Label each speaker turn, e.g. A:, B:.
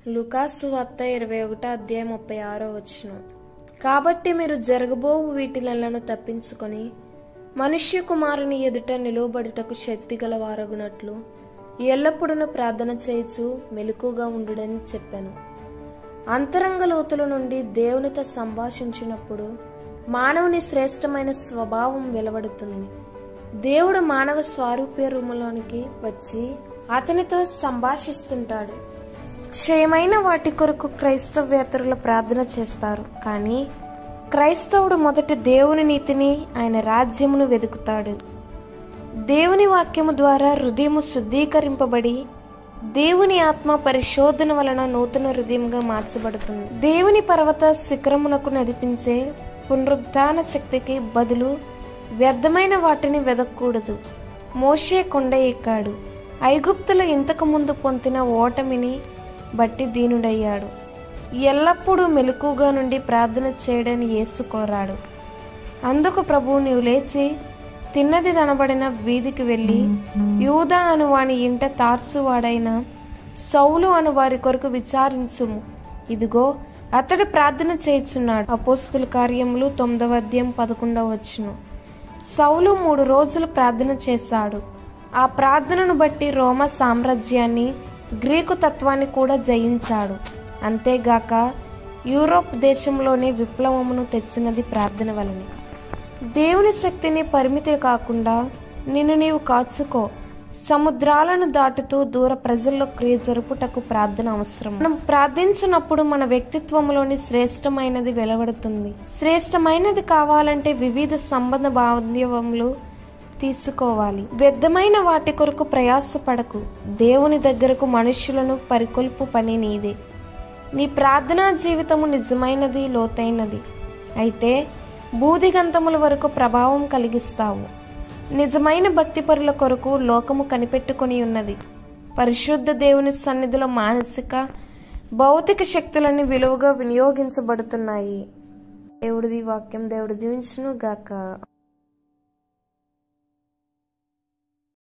A: లుకాసు వార్త ఇరవై ఒకటో అధ్యాయం ముప్పై ఆరో వచ్చును కాబట్టి మీరు జరగబోవు వీటిలను తప్పించుకొని మనుష్య కుమారుని ఎదుట నిలువబడుటకు శక్తి గల వారగునట్లు ఎల్లప్పుడూ ప్రార్థన చేయుచు మెలకుగా ఉండుడని చెప్పాను అంతరంగ లోతుల నుండి దేవునితో సంభాషించినప్పుడు మానవుని శ్రేష్టమైన స్వభావం వెలువడుతుంది దేవుడు మానవ స్వారూప్య రూపంలోనికి వచ్చి అతనితో సంభాషిస్తుంటాడు క్షయమైన వాటి కొరకు క్రైస్తవేతరులు ప్రార్థన చేస్తారు కానీ క్రైస్తవుడు మొదటి దేవుని నీతిని ఆయన రాజ్యమును వెతుకుతాడు దేవుని వాక్యము ద్వారా హృదయము శుద్ధీకరింపబడి దేవుని ఆత్మ పరిశోధన వలన నూతన హృదయంగా మార్చబడుతుంది దేవుని పర్వత శిఖరమునకు నడిపించే పునరుద్ధాన శక్తికి బదులు వ్యర్థమైన వాటిని వెదకూడదు మోషే కొండ ఎక్కాడు ఐగుప్తులు ఇంతకు ముందు పొందిన ఓటమిని బట్టి దీనుడయ్యాడు ఎల్లప్పుడూ మెలకుగా నుండి ప్రార్థన చేయడని యేసు కోరాడు అందుకు ప్రభువు నీవు లేచి తిన్నది తనబడిన వీధికి వెళ్ళి యూదా అను వాని ఇంట తార్సువాడైన సౌలు అను వారి కొరకు విచారించుము ఇదిగో అతడు ప్రార్థన చేయుచున్నాడు అపోస్తుల కార్యములు తొమ్మిదవ అధ్యాయం పదకొండవ వచ్చును సౌలు మూడు రోజులు ప్రార్థన చేశాడు ఆ ప్రార్థనను బట్టి రోమ సామ్రాజ్యాన్ని గ్రీకు తత్వాన్ని కూడా జయించాడు అంతేగాక యూరోప్ దేశంలోనే విప్లవమును తెచ్చినది ప్రార్థన వలనే దేవుని శక్తిని పరిమితి కాకుండా నిన్ను నీవు కాచుకో సముద్రాలను దాటుతూ దూర ప్రజల్లో క్రియ జరుపుటకు ప్రార్థన అవసరం మనం ప్రార్థించినప్పుడు మన వ్యక్తిత్వంలోని శ్రేష్టమైనది వెలువడుతుంది శ్రేష్టమైనది కావాలంటే వివిధ సంబంధ బాంధవ్యములు తీసుకోవాలి వ్యర్థమైన వాటి కొరకు ప్రయాసపడకు దేవుని దగ్గరకు మనుష్యులను పరికొల్పు పని నీదే నీ ప్రార్థనా జీవితము నిజమైనది లోతైనది అయితే బూదిగంతముల వరకు ప్రభావం కలిగిస్తావు నిజమైన భక్తిపరుల కొరకు లోకము కనిపెట్టుకొని ఉన్నది పరిశుద్ధ దేవుని సన్నిధిలో మానసిక భౌతిక శక్తులని విలువగా వినియోగించబడుతున్నాయి దేవుడిది వాక్యం దేవుడు దీవించును గాక